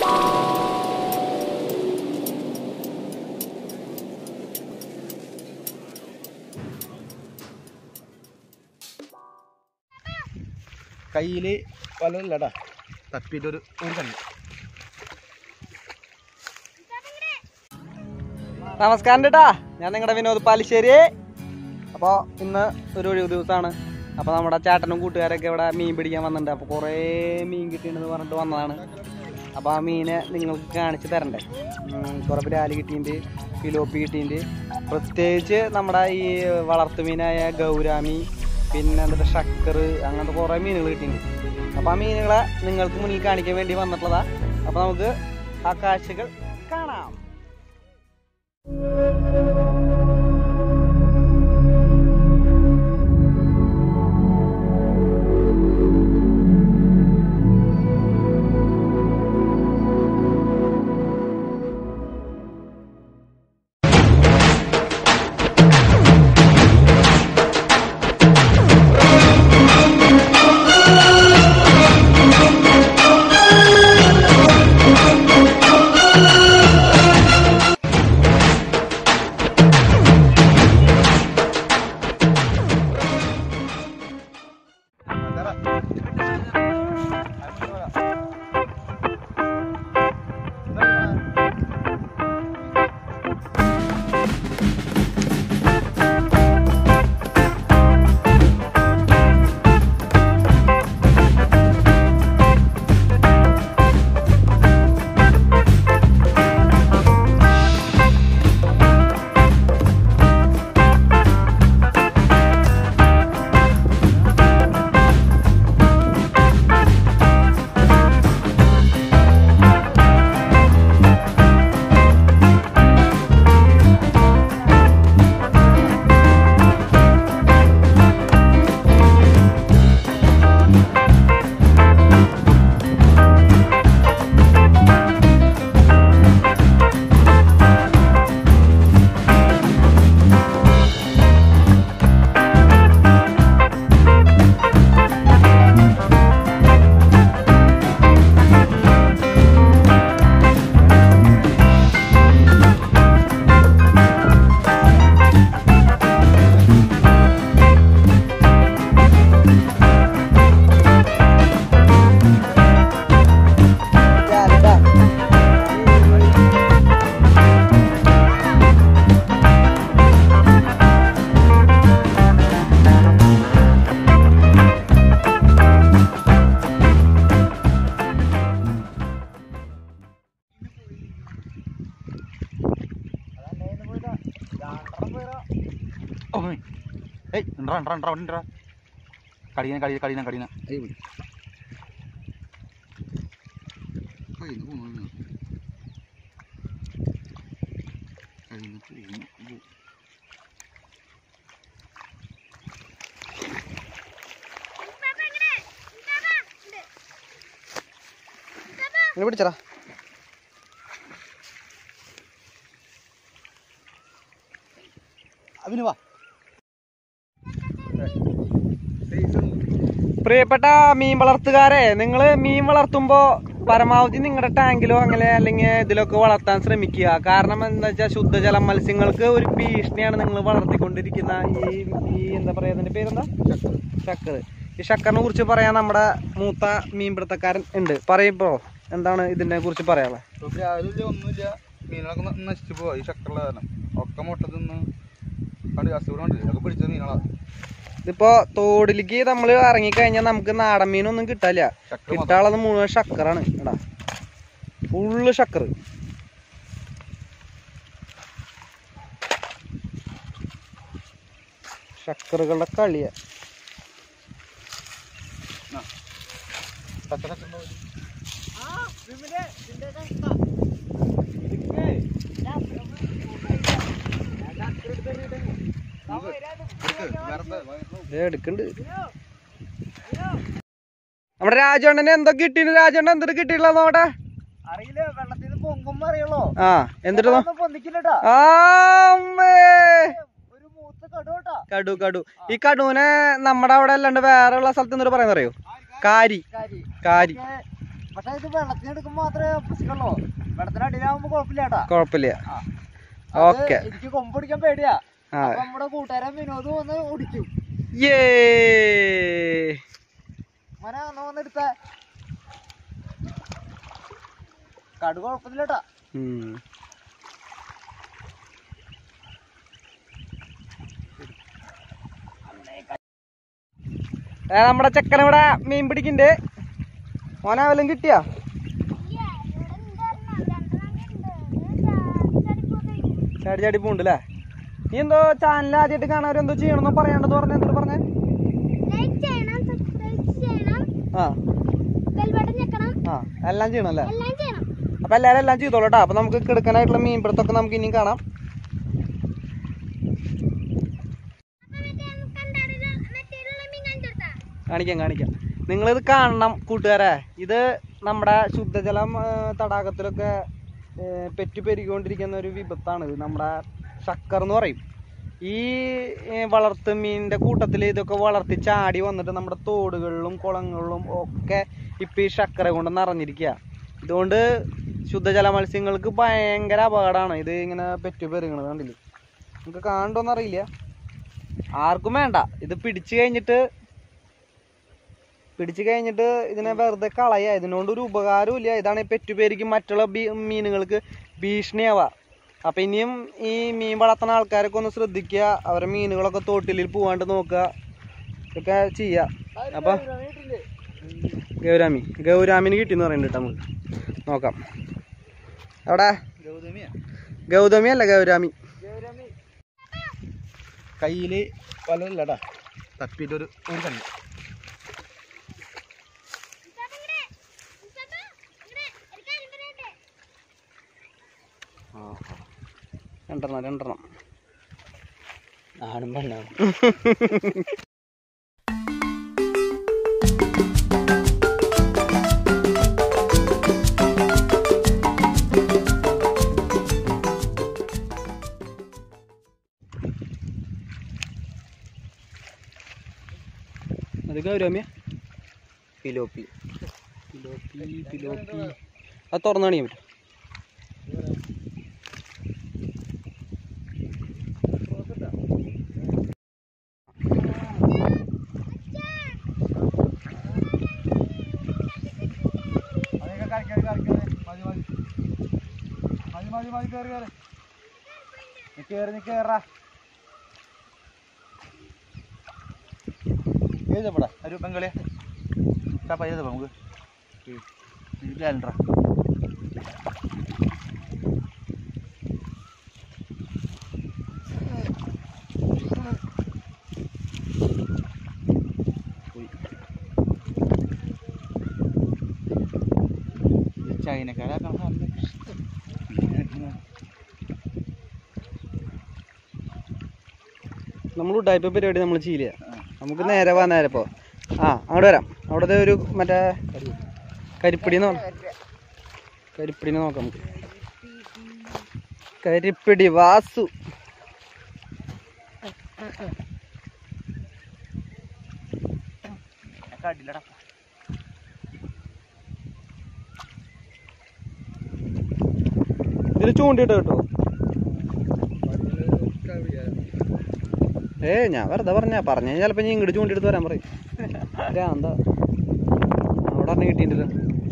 കയ്യില് വലല്ലടാ തപ്പിയിട്ടൊരു ഒരു കല്ല് നമസ്കാരം ചേട്ടാ ഞാൻ നിങ്ങളുടെ വിനോദ് പാലിശ്ശേരി അപ്പോൾ ഇന്ന് ഒരു ഒഴിവ് ദിവസമാണ് അപ്പോൾ നമ്മുടെ ചേട്ടനും കൂട്ടുകാരൊക്കെ ഇവിടെ മീൻ പിടിക്കാൻ വന്നിട്ടുണ്ട് അപ്പോൾ കുറേ മീൻ കിട്ടിയിട്ടുണ്ടെന്ന് പറഞ്ഞിട്ട് വന്നതാണ് അപ്പോൾ ആ മീനെ നിങ്ങൾക്ക് കാണിച്ച് തരണ്ടേ ഉം, കുറേ ബ്രാല് കിട്ടിയിട്ടുണ്ട് ഫിലോപ്പി കിട്ടിയിട്ടുണ്ട് പ്രത്യേകിച്ച് നമ്മുടെ ഈ വളർത്തു മീനായ ഗൗരാമി പിന്നെ എന്താ ഷക്കർ അങ്ങനത്തെ കുറേ മീനുകൾ കിട്ടിയിട്ടുണ്ട് അപ്പോൾ ആ മീനുകളെ നിങ്ങൾക്ക് മുന്നിൽ കാണിക്കാൻ വേണ്ടി വന്നിട്ടുള്ളതാ അപ്പോൾ നമുക്ക് ആ കാഴ്ചകൾ കാണാം ഓയ് ഏയ് ഉണ്ടാ ഉണ്ടാ ഉണ്ടാ ഉണ്ടാ കടീന കടീന കടീന കടീന ഏയ് വിളി കയ്യിന്ന് പോണു കയ്യിന്ന് പോണു ഇങ്ങനെ പിടിച്ചടാ അവിന് വാ പ്രിയപ്പെട്ട മീൻ വളർത്തുകാരെ നിങ്ങൾ മീൻ വളർത്തുമ്പോൾ പരമാവധി നിങ്ങളുടെ ടാങ്കിലോ അങ്ങനെ അല്ലെങ്കിൽ ഇതിലൊക്കെ വളർത്താൻ ശ്രമിക്കുക കാരണം എന്താ വെച്ചാൽ ശുദ്ധജല മത്സ്യങ്ങൾക്ക് ഒരു ഭീഷണിയാണ് നിങ്ങൾ വളർത്തിക്കൊണ്ടിരിക്കുന്ന ഈ ഈ എന്താ പറയാ അതിന്റെ പേരെന്താ ഷക്കർ ഈ ഷക്കറിനെ കുറിച്ച് പറയാൻ നമ്മുടെ മൂത്ത മീൻപിടുത്തക്കാരൻ ഉണ്ട് പറയപ്പോ എന്താണ് ഇതിനെ കുറിച്ച് പറയാനുള്ളത് ഇപ്പൊ രാവിലെ ഒന്നുമില്ല മീനുകളൊക്കെ ന- നശിച്ചു പോവാ ഈ ശക്തിയുള്ള കാരണം ഒക്കെ മുട്ട തിന്ന് കണ്ട് അസുഖം കണ്ടില്ല ഇതൊക്കെ പിടിച്ച മീനുകളാ ഇതിപ്പോ തോടിലേക്ക് നമ്മൾ ഇറങ്ങിക്കഴിഞ്ഞാൽ നമുക്ക് നാടൻ മീനൊന്നും കിട്ടാല്ല ശക്തി മാത്രം. കിട്ടാനുള്ളത് മുഴുവൻ ഷക്കറാണ് എടാ ഫുള്ള് ഷക്കർ ഷക്കറുകളുടെ കളിയാ പച്ച ശക്തി ഉണ്ടാവും. എടുക്ക്, വേറെ എന്താ? ദേ എടുക്കണ്ട് നമ്മുടെ രാജണ്ണന് എന്തോ കിട്ടീന് രാജണ്ണ എന്തൊരു കിട്ടിയില്ല നോട്ടെ അറിയില്ല വെള്ളത്തിൽ നിന്ന് പൊങ്ങുമ്പോ അറിയുള്ളൂ ആ എന്തിട്ടോ പൊന്തിക്കില്ലട്ടാ ആ അമ്മേ. ഒരു മൂത്ത കടുവട്ടാ കടു കടു ഈ കടുവിനെ നമ്മുടെ അവിടെ അല്ലാണ്ട് വേറെ ഉള്ള സ്ഥലത്ത് എന്തൊരു പറയുന്ന അറിയോ കാരി കാരി കാരി പക്ഷെ ഇത് വെള്ളത്തിന് എടുക്കുമ്പോ മാത്രമേ പ്രശ്നമുള്ളൂ വെള്ളത്തിന് അടിയിലാവുമ്പോ കുഴപ്പമില്ല ചേട്ടാ കുഴപ്പമില്ല അത് ഓക്കെ എനിക്ക് കൊമ്പ് പിടിക്കാൻ പേടിയാ ആ അപ്പൊ നമ്മുടെ കൂട്ടുകാരൻ വിനോദ് വന്ന് ഓടിക്കും യേ മന വന്ന് വന്നെടുത്ത കടു കുഴപ്പമില്ല ചേട്ടാ ഉം. ഏ, നമ്മുടെ ചെക്കൻ ഇവിടെ മീൻ പിടിക്കണ്ട് മോനെ വല്ലതും കിട്ടിയാ ചാടി ചാടി പോണ്ട് അല്ലേ നീ എന്തോ ചാനൽ ആദ്യമായിട്ട് കാണാൻ എന്തോ ചെയ്യണമെന്നോ പറയാണ്ടെന്ന് പറഞ്ഞ എന്തോ പറഞ്ഞേ ലൈക്ക് ചെയ്യണം സബ്സ്ക്രൈബ് ചെയ്യണം ആ ബെൽ ബട്ടൺ ഞെക്കണം ആ എല്ലാം ചെയ്യണം അല്ലേ എല്ലാം ചെയ്യണം അപ്പൊ എല്ലാരും എല്ലാം ചെയ്തോളൂ കേട്ടോ അപ്പൊ നമുക്ക് കിടക്കാനായിട്ടുള്ള മീൻ പിടുത്തൊക്കെ നമുക്ക് ഇനിയും കാണാം അപ്പൊ മറ്റേ കണ്ടാടില് മറ്റേലുള്ള മീൻ കാണിച്ചെടുത്താ കാണിക്കാം കാണിക്കാം നിങ്ങളിത് കാണണം കൂട്ടുകാരെ ഇത് നമ്മുടെ ശുദ്ധജലം ആ, തടാകത്തിലൊക്കെ ഏ, പെറ്റു പെരുകിക്കൊണ്ടിരിക്കുന്ന ഒരു വിപത്താണ് ഇത് നമ്മുടെ ഷക്കർ എന്ന് പറയും ഈ ഏ, വളർത്ത് മീനിന്റെ കൂട്ടത്തിൽ ഇതൊക്കെ വളർത്തി ചാടി വന്നിട്ട് നമ്മുടെ തോടുകളിലും കുളങ്ങളിലും ഒക്കെ ഇപ്പൊ ഈ ഷക്കര കൊണ്ട് നിറഞ്ഞിരിക്കുക ഇതുകൊണ്ട് ശുദ്ധജല മത്സ്യങ്ങൾക്ക് ഭയങ്കര അപകടമാണ് ഇത് ഇങ്ങനെ പെറ്റു പെരുകണത് കണ്ടില്ലേ നമുക്ക് കാണണ്ടോന്ന് അറിയില്ല ആർക്കും വേണ്ട ഇത് പിടിച്ചു കഴിഞ്ഞിട്ട് പിടിച്ചു കഴിഞ്ഞിട്ട് ഇതിനെ വെറുതെ കളയുക ഇതിനോണ്ട് ഒരു ഉപകാരവും ഇല്ല ഇതാണ് ഈ പെറ്റുപേരിക്ക് മറ്റുള്ള ബീ- മീനുകൾക്ക് ഭീഷണിയാവുക അപ്പൊ ഇനിയും ഈ മീൻ വളർത്തുന്ന ആൾക്കാരൊക്കെ ഒന്ന് ശ്രദ്ധിക്കുക അവരെ മീനുകളൊക്കെ തോട്ടിലിൽ പോവാണ്ട് നോക്കുക ഇതൊക്കെ ചെയ്യുക അപ്പൊ ഗൗരാമി ഗൗരാമിന് കിട്ടിയെന്ന് പറയുന്നുണ്ട് കേട്ടോ നമുക്ക് നോക്കാം എവിടെ ഗൗതമിയ ഗൗതമി അല്ല ഗൗരാമി കയ്യില് വലല്ലടാ തപ്പിയിട്ട് ഒരു ഒരു കല്ല് രണ്ടെണ്ണം രണ്ടെണ്ണം ആണും പെണ്ണാണ് അത് ഗൗരാമിയ പിലോപ്പി പിലോപ്പി പിലോപ്പി അത് തുറന്നു കാണിക്കാൻ പറ്റും അതൊക്കെ കളിക്കാറ് കളിക്കാറ് മതി മതി മതി മതി മതി കയറി കയറി നീ കയറി നീ കയറാ എഴുതപ്പെടാ ഒരു ബംഗാളിയാ ചാപ്പ എഴുതപ്പ നമുക്ക് ക്യാലണ്ടറാ ചൈനക്കാരാക്കണം നമ്മൾ ഉഡായ്പ പരിപാടി നമ്മൾ ചെയ്യില്ല നമുക്ക് നേരെ വാ നേരെ പോ ആ അങ്ങോട്ട് വരാം അവിടുത്തെ ഒരു മറ്റേ കരിപ്പിടി കരിപ്പിടിനെ നോക്കാം നമുക്ക് കരിപ്പിടി വാസു കടില്ലടാ ഇതിൽ ചൂണ്ടിട്ട് കേട്ടോ ഏ ഞാൻ വെറുതെ പറഞ്ഞ പറഞ്ഞ ചിലപ്പോ ഞാൻ ഇങ്ങോട്ട് ചൂണ്ടിട്ട് വരാൻ പറയും എന്താ അവിടെ പറഞ്ഞ കിട്ടിയിട്ടില്ല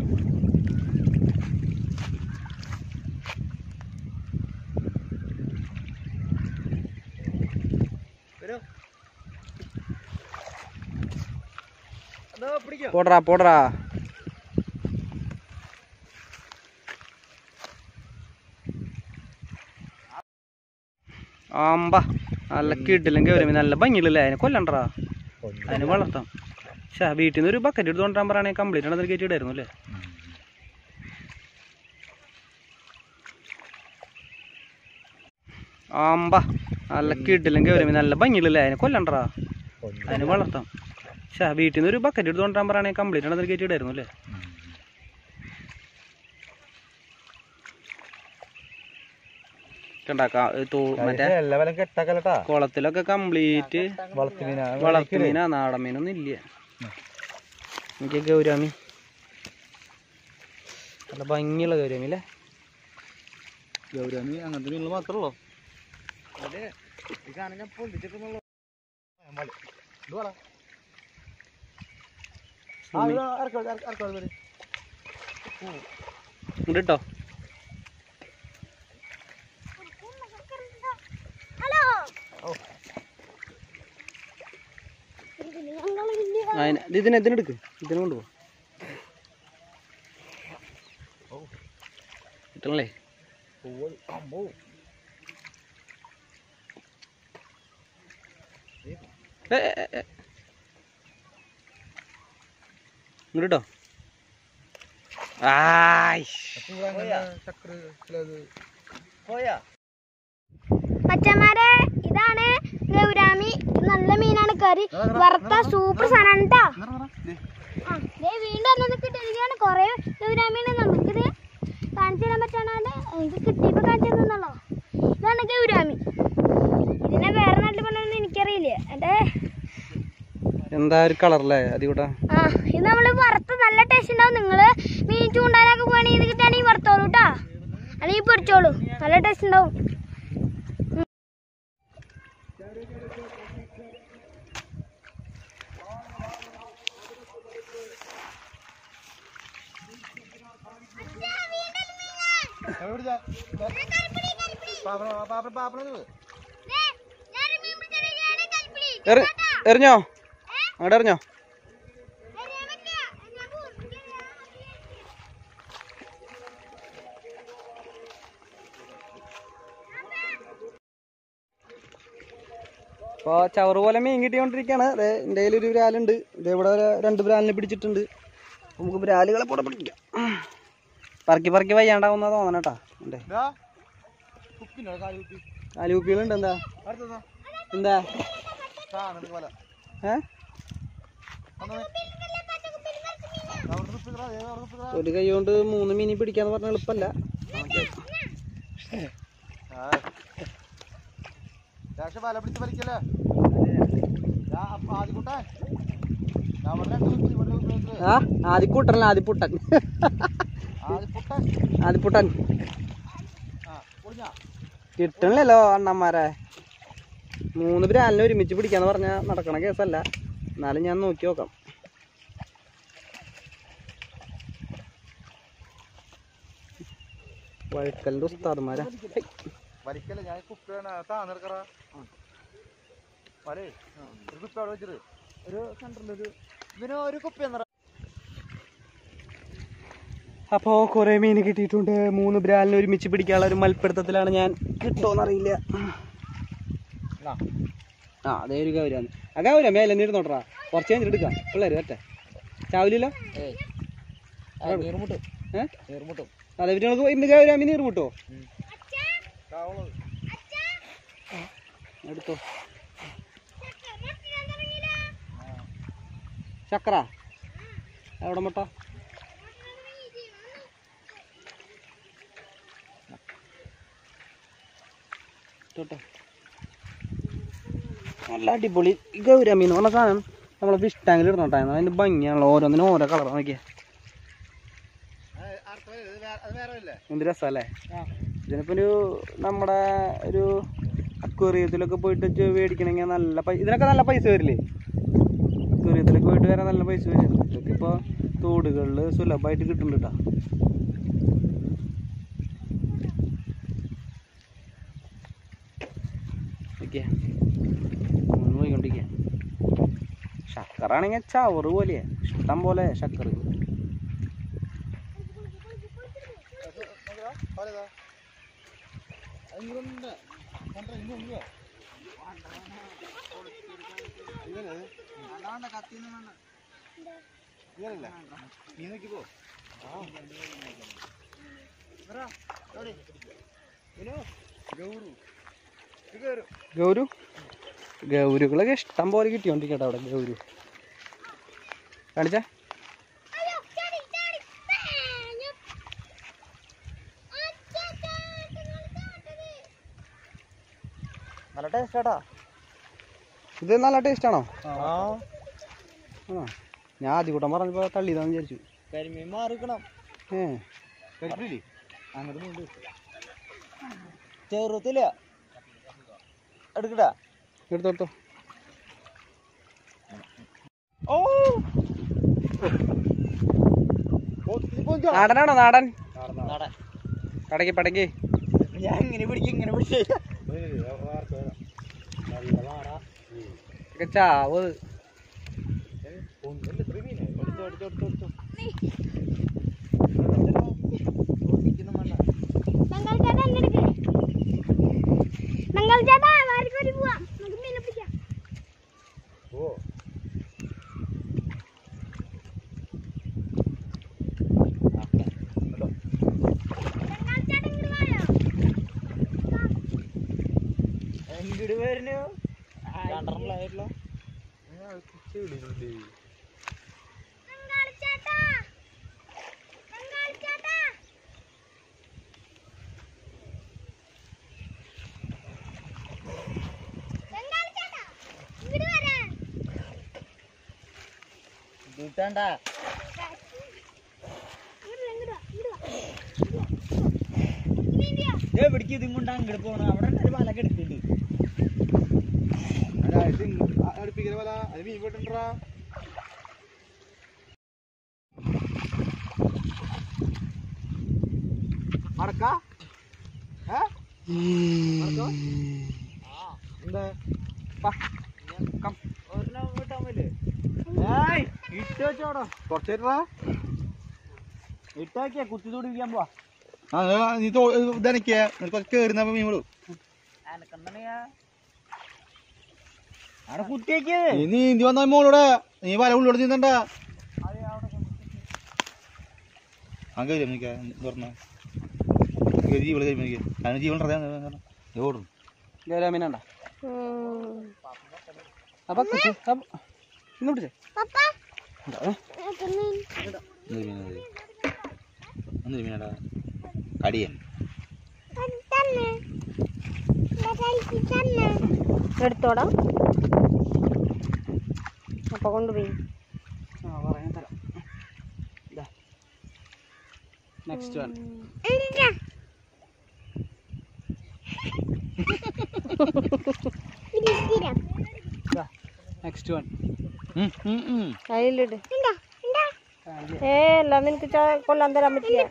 പോടറാ പോടറാ ആമ്പ നല്ല കിട്ടില്ലെങ്കിൽ വരും നല്ല ഭംഗിയില്ലല്ലേ അതിനെ കൊല്ലണ്ടറാ അതിനെ വളർത്താം പക്ഷേ വീട്ടിൽ നിന്ന് ഒരു ബക്കറ്റ് എടുത്ത് കൊണ്ടുവരാൻ പറയുകയാണെങ്കിൽ കംപ്ലീറ്റ് ആണ് അതിൽ കയറ്റിയിടായിരുന്നു അല്ലേ ആമ്പ നല്ല കിട്ടില്ലെങ്കിൽ വരും നല്ല ഭംഗിയില്ലല്ലേ അതിനെ കൊല്ലണ്ടറാ അതിനെ വളർത്താം പക്ഷേ വീട്ടിൽ നിന്ന് ഒരു ബക്കറ്റ് എടുത്ത് കൊണ്ടുവരാൻ പറയുകയാണെങ്കിൽ കംപ്ലീറ്റ് ആണ് അതിൽ കയറ്റിയിടായിരുന്നു അല്ലേ കണ്ടാക്കാ മറ്റേ എല്ലാവരും കെട്ടാക്കലട്ടാ കുളത്തിലൊക്കെ കംപ്ലീറ്റ് വളർത്തുമീനാ വളർത്തുമീനാ നാടൻ മീനൊന്നും ഇല്ല എനിക്ക് ഗൗരാമി നല്ല ഭംഗിയുള്ള ഗൗരവമി അല്ലേ ഗൗരവമി അങ്ങനത്തെ മീനുകൾ മാത്രമല്ലോ അതെ ഈ സാധനം ഞാൻ പൊന്തിച്ചിട്ടുള്ള ഉണ്ട് കേട്ടോ ഹലോ ഞങ്ങൾ വലിയ അതിന് ഇത് ഇതിന് ഇതിനെടുക്ക് ഇതിനെ കൊണ്ടുപോ കിട്ടണല്ലേ ഏ, ഏ, ഏ, ഏ. ഇങ്ങോട്ട് കേട്ടോ ആയ് ചക്ര ചിലത് പോയാ മച്ചന്മാരെ ഇതാണ് ഗൗരാമി നല്ല മീനാണ് കറി വറുത്ത സൂപ്പർ സാധനമാണ് കേട്ടോ ആ ദേ വീണ്ടും ഒന്നു കിട്ടിയിരിക്കുകയാണ് കുറേ ഗൗരാമീനെ നമുക്കിത് കാണിച്ചു തരാൻ പറ്റാണ്ട് ഇത് കിട്ടിയപ്പോൾ കാണിച്ചു തന്നല്ലോ ഇതാണ് ഗൗരാമി ഇതിനെ വേറെ നാട്ടിൽ കൊണ്ടുവന്ന് എനിക്കറിയില്ല എൻ്റെ എന്താ ഒരു കളറല്ലേ അതികൂട്ടാ ആ ഇത് നമ്മൾ വറുത്ത് നല്ല ടേസ്റ്റ് ഉണ്ടാവും നിങ്ങൾ മീൻ ചൂണ്ടാനൊക്കെ പോകണമെങ്കിൽ ഇത് കിട്ടുകയാണെങ്കിൽ വറുത്തോളൂ കേട്ടോ അല്ലെങ്കിൽ പൊരിച്ചോളൂ നല്ല ടേസ്റ്റ് ഉണ്ടാവും എറി എറിഞ്ഞോ അങ്ങോട്ട് എറിഞ്ഞോ അപ്പോൾ ചവറ് പോലെ മീൻ കിട്ടിക്കൊണ്ടിരിക്കുകയാണ് അതെ എൻ്റെ കയ്യിൽ ഒരു ബ്രാലുണ്ട് ഇതേവിടെ ഒരു രണ്ട് ബ്രാലിനെ പിടിച്ചിട്ടുണ്ട് അപ്പൊ നമുക്ക് ബ്രാലുകളെ കൂടെ പിടിക്കാം പറക്കി പറക്കി വയ്യാണ്ടാവുന്ന തോന്നണം കേട്ടാ എൻ്റെ കുപ്പിനോ കാല് കുപ്പി കാലുകുപ്പികളുണ്ട് എന്താ അടുത്തതാ എന്താ സാധനം പോലെ ഏ അവിടെ കുപ്പിക്കറ അവിടെ കുപ്പിക്കറ ഒരു കൈ കൊണ്ട് മൂന്ന് മീനി പിടിക്കാന്ന് പറഞ്ഞാൽ എളുപ്പമല്ല പക്ഷെ വല പിടിച്ച് വലിക്കല്ലേ ആദ്യക്കൂട്ടാൻ അവിടെ രണ്ട് കുപ്പി ഇവിടെ കുപ്പി വെച്ച്. ആ ആദിക്കൂട്ടല്ല ആദിപ്പുട്ടൻ ആദ്യക്കുട്ടൻ ആദിപ്പുട്ടൻ ആ പൊളിഞ്ഞാ കിട്ടണില്ലല്ലോ അണ്ണന്മാരെ മൂന്ന് ബ്രാലിനെ ഒരുമിച്ച് പിടിക്കാന്ന് പറഞ്ഞാൽ നടക്കണ കേസല്ല എന്നാലും ഞാൻ നോക്കി നോക്കാം വഴുക്കലിന്റെ ഉസ്താദുമാരാ ഹൈ. വലിക്കല്ലേ ഞാൻ കുപ്പിയാണ് താന്നിറക്കറ വലേ ഒരു കുപ്പി അവിടെ വെച്ചിട്ട് ഒരു സെന്ററിൽ ഒരു ഇതിന് ഒരു കുപ്പി എന്നറ അപ്പോൾ കുറേ മീൻ കിട്ടിയിട്ടുണ്ട് മൂന്ന് ബ്രാലിനെ ഒരുമിച്ച് പിടിക്കാനുള്ള ഒരു മൽപ്പിടുത്തത്തിലാണ് ഞാൻ കിട്ടുമോന്നറിയില്ല ആ അതേ ഒരു ഗൗരാണ് ആ ഗൗരം മേലെ നീർന്നോട്ടറാ കുറച്ച് കഴിഞ്ഞിട്ട് എടുക്കാം പിള്ളേർ പറ്റേ ചാവില്ലല്ലോ നീർമുട്ടും ഏ നീർമുട്ടും അതെ പിന്നെ നമുക്ക് ഇന്ന് ഗൗരാമി നീർ മുട്ടോ എടുത്തോ ചക്ര എവിടെ മുട്ട തൊട്ടോ നല്ല അടിപൊളി ഗൗരാമി എന്ന് പറഞ്ഞ സാധനം നമ്മളെ ഫിഷ് ടാങ്കിൽ ഇടുന്നോട്ടായിരുന്നു അതിന്റെ ഭംഗിയാണല്ലോ ഓരോന്നിനും ഓരോ കളർ നോക്കിയാ അത് വേറെ അല്ലേ എന്ത് രസമല്ലേ ഇതിനിപ്പോ ഒരു നമ്മുടെ ഒരു അക്വേറിയത്തിലൊക്കെ പോയിട്ട് ചെ- മേടിക്കണമെങ്കിൽ നല്ല പൈസ ഇതിനൊക്കെ നല്ല പൈസ വരില്ലേ അക്വേറിയത്തിലൊക്കെ പോയിട്ട് വരാൻ നല്ല പൈസ വരും ഇതൊക്കെ ഇപ്പോൾ തോടുകളിൽ സുലഭമായിട്ട് കിട്ടുന്നുണ്ട് കേട്ടോ ഓക്കെ പോയിക്കൊണ്ടിരിക്കുക ശക്കറാണെങ്കിൽ ചവറ് പോലെയാ ഇഷ്ടം പോലെ ശക്കറ് പറയതാ അതിങ്ങോട്ട് കണ്ട ഇങ്ങോട്ട് ഇങ്ങനല്ലേ നീ നോക്കി പോ ഗൗരു ഇത് കയറും ഗൗരു ഗൗരുകളൊക്കെ ഇഷ്ടം പോലെ കിട്ടിയോണ്ടിരിക്കട്ടെ അവിടെ ഗൗരു കാണിച്ചാ അയ്യോ ചാടി ചാടി പാഞ്ഞു. അച്ഛാ, ചാട്ടങ്ങൾ ചാട്ടത്. നല്ല ടേസ്റ്റ് ആട്ടാ ഇത് നല്ല ടേസ്റ്റ് ആണോ ആ ആ ഞാൻ ആദ്യ കൂട്ടം പറഞ്ഞപ്പോ തള്ളിയതാന്ന് വിചാരിച്ചു കരിമീൻ മാറിക്കണം ഏ കരിപ്പില്ലേ അങ്ങോട്ട് നീണ്ട് ചെറുത്തില്ല എടുക്കട്ടാ എടുത്തോ എടുത്തോ ഓ പോത്തിരി പോഞ്ചോ. നാടനാണോ നാടൻ നട പടക്കി പടക്കി ഞാൻ ഇങ്ങനെ പിടിക്കും ഇങ്ങനെ പിടിച്ചേ ഏയ്, ആ വാർത്ത വരാം. നല്ല വാടാ. ഒക്കെ ചാവ് ഏയ്, ഒന്നുമില്ല, ഇത്രയും മീനെ. എടുത്തോ, എടുത്തോ, എടുത്തോ, എടുത്തോ. ഓടിക്കുന്ന മണ്ണാ. ബംഗാൾ ചേട്ടാ എന്നെ എടുക്ക് ബംഗാൾ ചേട്ടാ വാരിക്കോരി പോവാം നമുക്ക് മീനെ പിടിക്കാം ഓ ബംഗാൾ ചേട്ടാ ഇങ്ങോട്ട് വായോ എങ്കിട് വരുന്നു രണ്ടെണ്ണമായിട്ടുള്ള ബംഗാൾ ചേട്ടാ ബംഗാൾ ചേട്ടാ ബംഗാൾ ചേട്ടാ ഇങ്ങോട്ട് വരാൻ കിട്ടണ്ട ഇങ്ങോട്ട് വാ, ഇങ്ങോട്ട് വാ, ഇങ്ങോട്ട് വാ. ഇങ്ങോട്ട് വാ. ഏ പിടിക്കും ഇതും കൊണ്ട് അങ്ങോട്ട് പോകണം അവിടെ ഒരു വലക്കെ എടുക്കുന്നുണ്ട് അല്ല, ഇത് ഇങ്ങ് ആ അടുപ്പിക്കല് പോലെ അത് മീൻ പെട്ടുണ്ടാ മടക്ക ഏ? മടക്കോ? എന്താ ഒരെണ്ണം കിട്ടാൻ പറ്റില്ലേ ഏയ് ഇട്ട് വെച്ചോടോ കുറച്ച് തരാ ഇട്ടാക്കിയാ കുത്തി തുടിക്കാൻ പോവാ ആ ആ, നീ ഇതനക്കിയ കുറച്ച് കയറുന്നപ്പോ മീൻ വിടും അനക്കണ്ടയാ അവിടെ കുത്തിയേക്കിയത് നീ നീന്തി വന്ന മോളൂടെ നീ വല ഉള്ളോട് നീന്തണ്ട അങ്ങനെ എനിക്ക് പറഞ്ഞ ജീവള് കഴിക്കും അതിന് ജീവൻ ഓടും ഗൗരാമീനണ്ട അപ്പൊ കുത്തി അപ്പൊ ഇന്ന് പിടിച്ചേ പപ്പ ഏ, മീൻ എന്തൊരു മീനടാ കടിയൻ തന്നെ തന്നെ എടുത്തോടാ അപ്പൊ കൊണ്ടുപോയി ആ പറയാൻ തരാം നെക്സ്റ്റ് വൺ നെക്സ്റ്റ് വൺ അതിലിട് ഏ എല്ലാം നിനക്ക് ച- കൊള്ളാൻ തരാൻ പറ്റില്ല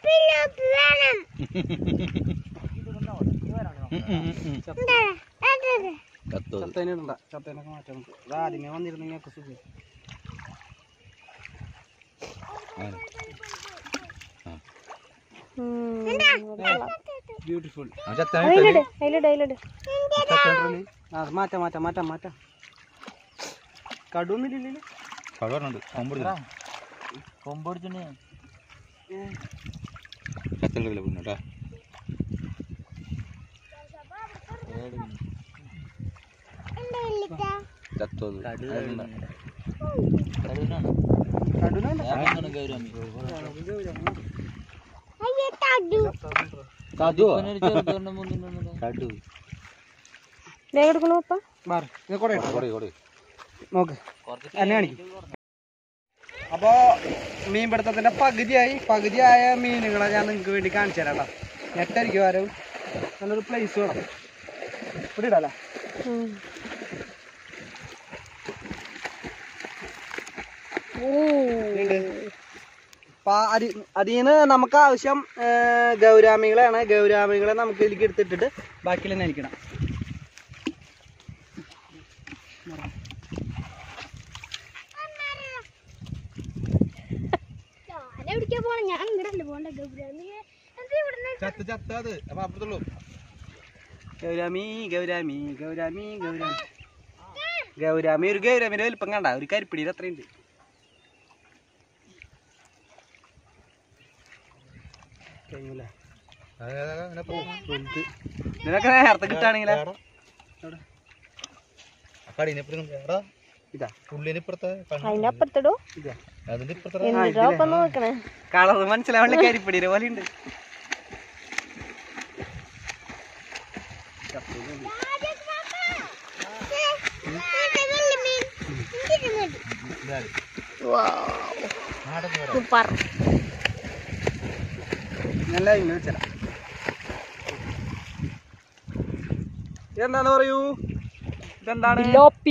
ചത്തേനെ ഇടണ്ട ചത്തേനൊക്കെ മാറ്റാൻ നമുക്ക് ഇത് ആദ്യമേ വന്നിരുന്നെങ്കിൽ ഒക്കെ സുഖം ബ്യൂട്ടിഫുൾ അതിലിട് അതിലിട് അതിലിട് ആ മാറ്റാം മാറ്റാം മാറ്റാം മാറ്റാം കടുവൊന്നുമില്ലല്ലോ കടവറുണ്ട് കൊമ്പെടുത്തില്ല കൊമ്പടിച്ചിട്ട് ചത്തല്ല കേട്ടാ ചത്തത് കടു എടുക്കണു പപ്പ മാറി ഇത് കൂടെ ഇട്ടോ. കൊടി കൊടി നോക്ക് എന്നെ കാണിക്കും അപ്പോ മീൻപിടുത്തത്തിന്റെ പകുതിയായി പകുതിയായ മീനുകളെ ഞാൻ നിങ്ങൾക്ക് വേണ്ടി കാണിച്ചു തരാം കേട്ടോ നെറ്റായിരിക്കും ആരും നല്ലൊരു പ്ലേസ് വേണം ഇവിടെ ഇടാല്ലേ അതിൽ നിന്ന് നമുക്ക് ആവശ്യം ഏ, ഗൗരാമികളാണ് ഗൗരാമികളെ നമുക്ക് ഇതിലേക്ക് എടുത്തിട്ടിട്ട് ബാക്കിയിൽ നനയ്ക്കണം ഞാൻ എവിടേക്കാ പോണേ ഞാൻ ഇങ്ങടല്ലേ പോണ്ടേ ഗബ്രാമി ഇവിടുന്ന് ചത്ത് ചത്ത അത് അപ്പൊ അപ്പുറത്തുള്ളൂ gourami gourami gourami gourami gourami ഒരു ഗൗരാമിന്റെ വലിപ്പം കണ്ട ഒരു കരിപ്പിടിയിൽ അത്രയുണ്ട് കഴിഞ്ഞില്ലേ അങ്ങനെ പോകും ഇതിനൊക്കെ നേരത്തെ കിട്ടുകയാണെങ്കിലേ കടീനിപ്പുറം എടാ ഇതാ പുള്ളിനിപ്പുറത്തെ അതിന്റെ അപ്പുറത്തിടോ ഇതാ അതിന്റെ ഇപ്പുറത്തെ എന്നിട്ടോ അപ്പൊ നോക്കണേ കളർ മനസ്സിലാവണ്ട കരിപ്പിടിയുടെ പോലെ ഉണ്ട് സൂപ്പർ ഞാൻ ലൈനിൽ വെച്ചരാം ഇതെന്താന്ന് പറയൂ ഇതെന്താണ്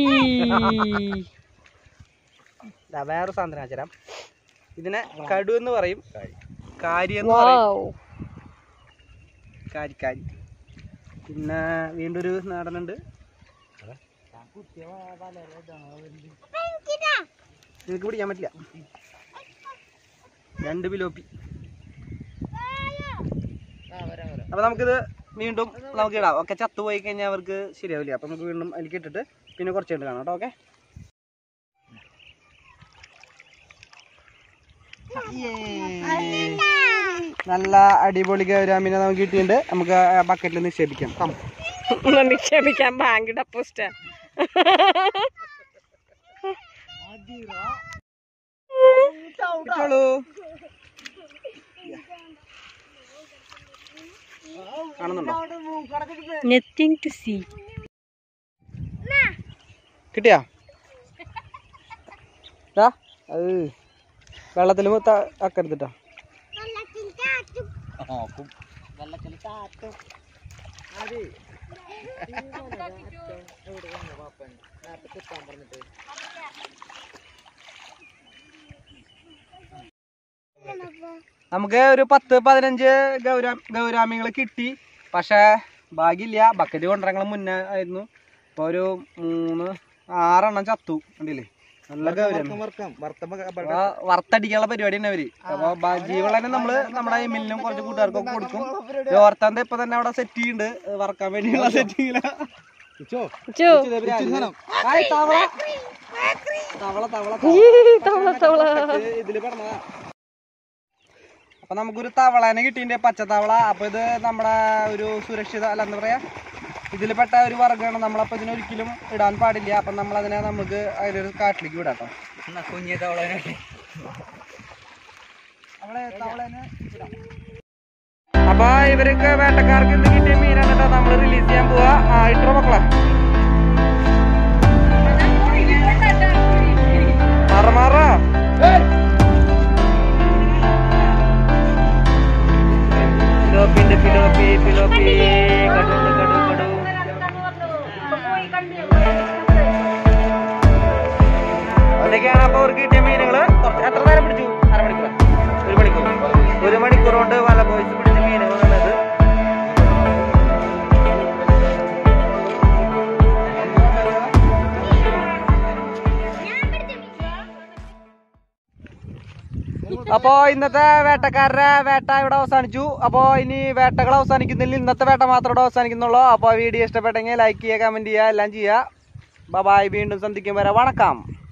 ദാ വേറൊരു സാധനം വെച്ചരാം ഇതിനെ കടു എന്ന് പറയും കാരി എന്ന് പറയും കാരി കാരി പിന്നെ വീണ്ടും ഒരു നാടനുണ്ട് നിനക്ക് പിടിക്കാൻ പറ്റില്ല രണ്ട് പിലോപ്പി അപ്പൊ നമുക്കിത് വീണ്ടും നമുക്ക് ഇടാം ഒക്കെ ചത്തു പോയി കഴിഞ്ഞാൽ അവർക്ക് ശരിയാവില്ല അപ്പൊ നമുക്ക് വീണ്ടും അതിലേക്ക് ഇട്ടിട്ട് പിന്നെ കുറച്ച് കഴിഞ്ഞിട്ട് കാണാം കേട്ടോ ഓക്കെ നല്ല അടിപൊളി ഗൗരാമിനെ നമുക്ക് കിട്ടിയിട്ടുണ്ട് നമുക്ക് ബക്കറ്റിൽ നിക്ഷേപിക്കാം കം. നിക്ഷേപിക്കാൻ ബാങ്ക് ഡെപ്പോസിറ്റ് ഇട്ടോളൂ കാണുന്നുണ്ടോ നത്തിങ് ടു സീ കിട്ടിയാ ദാ, അത് വെള്ളത്തിൽ അക്കരുത്തിട്ടാ നമുക്ക് ഒരു പത്ത് പതിനഞ്ച് ഗൗരാ ഗൗരാമികൾ കിട്ടി പക്ഷേ ഭാഗ്യമില്ല ബക്കറ്റ് കൊണ്ടുവരങ്ങൾ മുന്നേ ആയിരുന്നു ഇപ്പൊ ഒരു മൂന്ന് ആറെണ്ണം ചത്തു കണ്ടില്ലേ നല്ല ഗൗരാമി അപ്പൊ വറുത്തടിക്കാനുള്ള പരിപാടി തന്നെ അവര് അപ്പൊ ബ- ജീവളനെ നമ്മള് നമ്മുടെ എമ്മിലിനും കുറച്ച് കൂട്ടുകാർക്കൊക്കെ കൊടുക്കും ഓർത്താന്റെ ഇപ്പൊ തന്നെ അവിടെ സെറ്റ് ചെയ്യുന്നുണ്ട് വറക്കാൻ വേണ്ടിയുള്ള സെറ്റിങ്ങില തവള തവള തവള തവള ഇതില് പറഞ്ഞതാ അപ്പൊ നമുക്കൊരു തവളനെ കിട്ടിന്റെ പച്ചത്തവള അപ്പൊ ഇത് നമ്മുടെ ഒരു സുരക്ഷിത അല്ല എന്താ പറയാ ഇതിൽപ്പെട്ട ഒരു വർഗ്ഗമാണ് നമ്മളപ്പോ ഇതിനൊരിക്കലും ഇടാൻ പാടില്ല അപ്പൊ നമ്മൾ അതിനെ നമുക്ക് അതിലൊരു കാട്ടിലേക്ക് വിടാം കേട്ടോ കുഞ്ഞെ തവളനെ അവളെ തവളനെ വിടാം. അപ്പൊ ഇവർക്ക് വേട്ടക്കാർക്ക് ഇന്ന് കിട്ടിയ മീനാണ് കേട്ടോ നമ്മൾ റിലീസ് ചെയ്യാൻ പോവാ ആ ഇട്ടോ മക്കളെ മാറ മാറാ ഫിലോപ്പിന്റെ ഫിലോപ്പി ഫിലോപ്പി കടുണ്ട് കടു കടു അതൊക്കെയാണ് അപ്പൊ അവർക്ക് കിട്ടിയ മീനുകള് കുറച്ച് എത്ര നേരം പിടിച്ചു അരമണിക്കൂർ ഒരു മണിക്കൂർ ഒരു മണിക്കൂർ കൊണ്ട് വല ബോയ്സ് പിടിച്ച മീനുകൾ എന്നത് അപ്പോ ഇന്നത്തെ വേട്ടക്കാരുടെ വേട്ട ഇവിടെ അവസാനിച്ചു അപ്പോ ഇനി വേട്ടകൾ അവസാനിക്കുന്നില്ല ഇന്നത്തെ വേട്ട മാത്രമേ ഇവിടെ അവസാനിക്കുന്നുള്ളൂ അപ്പോൾ വീഡിയോ ഇഷ്ടപ്പെട്ടെങ്കിൽ ലൈക്ക് ചെയ്യുക കമന്റ് ചെയ്യുക എല്ലാം ചെയ്യുക ബബായ് വീണ്ടും സന്ധിക്കും വരെ വണക്കം